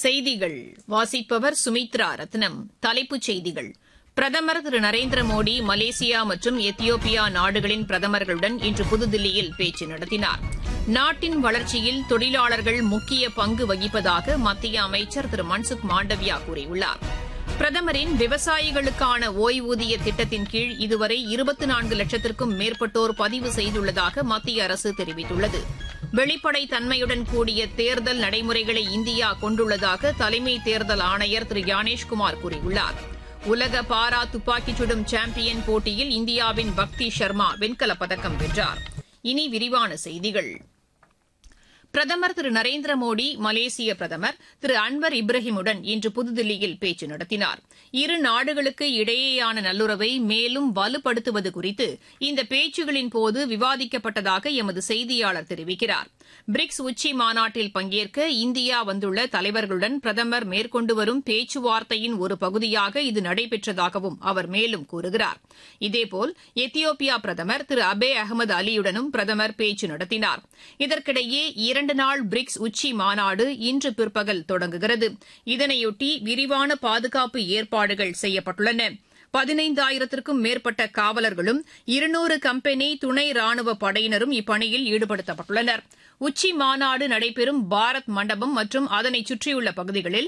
செய்திகள் வாசிப்பவர் சுமித்ரா ரத்னம் தலைப்புச் செய்திகள் பிரதமர் திரு நரேந்திர மோடி மலேசியா மற்றும் எத்தியோப்பியா நாடுகளின் பிரதமர்களுடன் இன்று புதுதில்லியில் பேச்சு நடத்தினார் நாட்டின் வளர்ச்சியில் தொழிலாளர்கள் முக்கிய பங்கு வகிப்பதாக மத்திய அமைச்சர் திரு மன்சுக் மாண்டவியா கூறியுள்ளார் பிரதமரின் விவசாயிகளுக்கான ஓய்வூதிய திட்டத்தின் கீழ் இதுவரை இருபத்தி நான்கு லட்சத்திற்கும் மேற்பட்டோர் பதிவு செய்துள்ளதாக மத்திய அரசு தெரிவித்துள்ளது வெளிப்படை தன்மையுடன் கூடிய தேர்தல் நடைமுறைகளை இந்தியா கொண்டுள்ளதாக தலைமை தேர்தல் ஆணையர் திரு ஞானேஷ்குமார் கூறியுள்ளார் உலக பாரா துப்பாக்கிச் சுடும் சாம்பியன் போட்டியில் இந்தியாவின் பக்தி சர்மா வெண்கலப் பதக்கம் வென்றார் இனி விரிவான செய்திகள் பிரதமர் திரு நரேந்திர மோடி மலேசிய பிரதமர் திரு அன்வர் இப்ராஹிமுடன் இன்று புதுதில்லியில் பேச்சு நடத்தினார் இரு நாடுகளுக்கு இடையேயான நல்லுறவை மேலும் வலுப்படுத்துவது குறித்து இந்த பேச்சுகளின் போது விவாதிக்கப்பட்டதாக எமது செய்தியாளர் தெரிவிக்கிறார் பிரிக்ஸ் உச்சி மாநாட்டில் பங்கேற்க இந்தியா வந்துள்ள தலைவர்களுடன் பிரதமர் மேற்கொண்டு வரும் பேச்சுவார்த்தையின் ஒரு பகுதியாக இது நடைபெற்றதாகவும் அவர் மேலும் கூறுகிறார் இதேபோல் எத்தியோப்பியா பிரதமர் திரு அபே அகமது அலியுடனும் பிரதமர் பேச்சு நடத்தினார் இதற்கிடையே இரண்டு நாள் பிரிக்ஸ் உச்சி மாநாடு இன்று பிற்பகல் தொடங்குகிறது இதனையொட்டி விரிவான பாதுகாப்பு ஏற்பாடுகள் செய்யப்பட்டுள்ளன பதினைந்தாயிரத்திற்கும் மேற்பட்ட காவலர்களும் இருநூறு கம்பெனி துணை ராணுவ படையினரும் இப்பணியில் ஈடுபடுத்தப்பட்டுள்ளனர் உச்சி மாநாடு நடைபெறும் பாரத் மண்டபம் மற்றும் அதனை சுற்றியுள்ள பகுதிகளில்